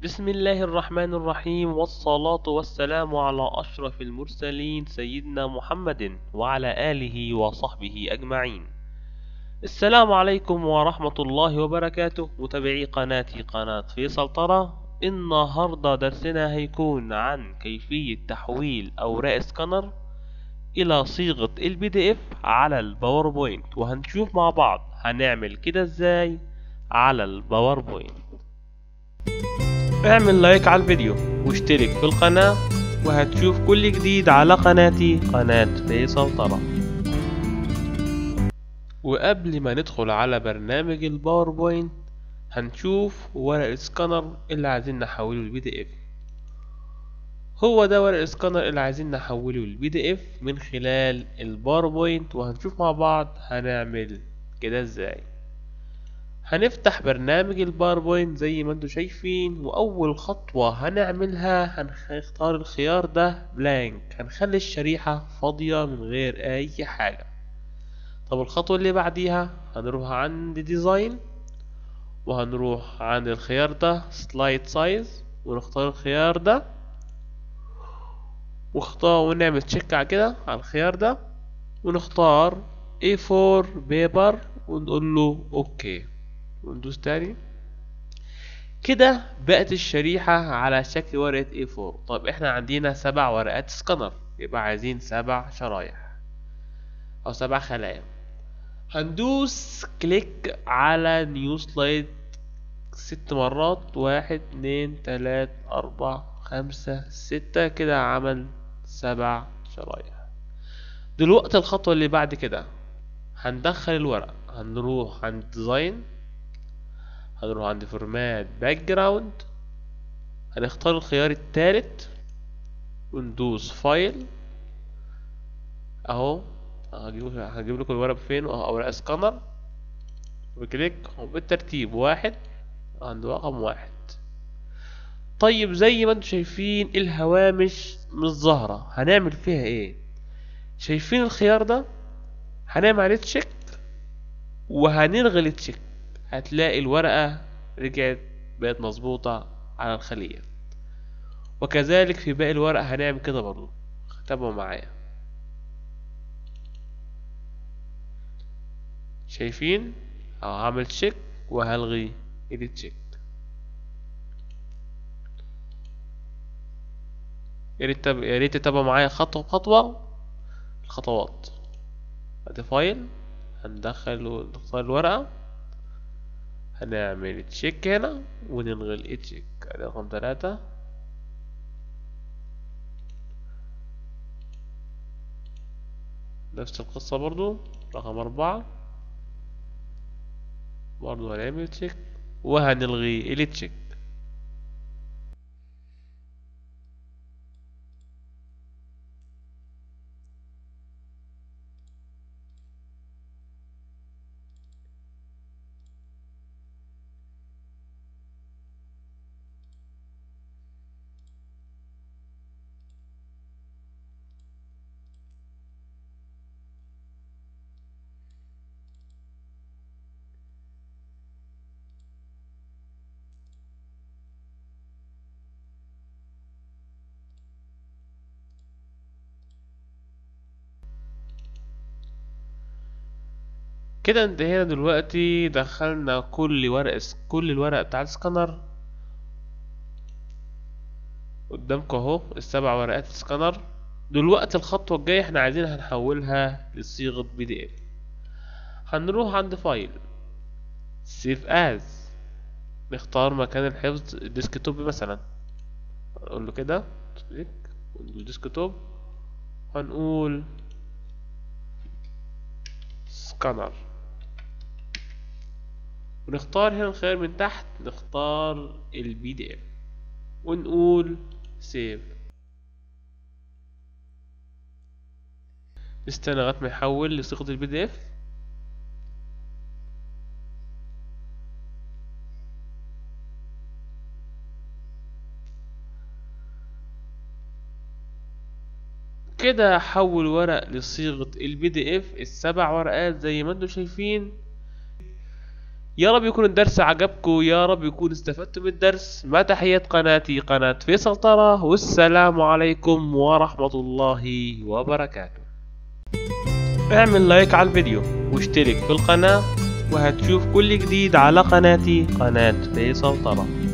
بسم الله الرحمن الرحيم والصلاة والسلام على أشرف المرسلين سيدنا محمد وعلى آله وصحبه أجمعين السلام عليكم ورحمة الله وبركاته متابعي قناتي قناة فيصل ترى النهاردة درسنا هيكون عن كيفية تحويل أوراق سكانر إلى صيغة البي دي اف على الباوربوينت وهنشوف مع بعض هنعمل كده ازاي على الباوربوينت اعمل لايك على الفيديو واشترك في القناة وهتشوف كل جديد على قناتي قناة فيصل طرى وقبل ما ندخل على برنامج الباوربوينت هنشوف ورق السكانر اللي عايزين نحوله للبي دي اف هو ده ورق السكانر اللي عايزين نحوله للبي دي اف من خلال الباوربوينت وهنشوف مع بعض هنعمل كده ازاي هنفتح برنامج الباوربوينت زي ما انتم شايفين واول خطوة هنعملها هنختار الخيار ده بلانك هنخلي الشريحة فاضية من غير اي حاجة طب الخطوة اللي بعديها هنروح عند ديزاين وهنروح عند الخيار ده سلايد سايز ونختار الخيار ده واختار ونعمل تشيك على كده على الخيار ده ونختار A4 بيبر ونقول له اوكي وندوس تاني كده بقت الشريحة على شكل ورقة A4 طب احنا عندنا سبع ورقات سكانر يبقى عايزين سبع شرايح او سبع خلايا هندوس كليك على نيو سلايد ست مرات واحد اتنين تلات اربع خمسة ستة كده عمل سبع شرايح دلوقتي الخطوة اللي بعد كده هندخل الورق هنروح عند ديزاين هنروح عند فورمات باك جراوند هنختار الخيار التالت وندوس فايل اهو هجيب هجيب لكم الورق فين اهو ورق سكانر وكليك بالترتيب واحد عند رقم واحد طيب زي ما انتم شايفين الهوامش مش ظاهرة هنعمل فيها ايه شايفين الخيار ده هنعمل عليه تشيك وهنلغي التشيك هتلاقي الورقة رجعت بقت مظبوطة على الخلية وكذلك في باقي الورق هنعمل كده برضو تابعوا معايا شايفين اهو هعمل تشيك وهلغي التشيك يا ريت تب... يا ريت تتابعوا معايا خطوة بخطوة الخطوات ادي فايل هندخل نختار الورقة هنعمل تشيك هنا ونلغي التشيك ادي رقم تلاتة نفس القصة برضو رقم أربعة برضو هنعمل تشيك وهنلغي التشيك كده انتهينا دلوقتي دخلنا كل ورق كل الورق بتاع السكانر قدامكم اهو السبع ورقات السكانر دلوقتي الخطوة الجاية احنا عايزين هنحولها لصيغة بي دي اف هنروح عند فايل سيف از نختار مكان الحفظ ديسكتوب مثلا نقول له كده كليك ونقول ديسكتوب هنقول سكانر ونختار هنا الخيار من تحت نختار البي دي اف ونقول سيف نستنى لغايه ما يحول لصيغه البي دي اف كده حول ورق لصيغة البي دي اف السبع ورقات زي ما انتم شايفين يا رب يكون الدرس عجبكم يا رب يكون استفدتم من الدرس مع تحيات قناتي قناة فيصل ترى والسلام عليكم ورحمة الله وبركاته اعمل لايك على الفيديو واشترك في القناة وهتشوف كل جديد على قناتي قناة فيصل ترى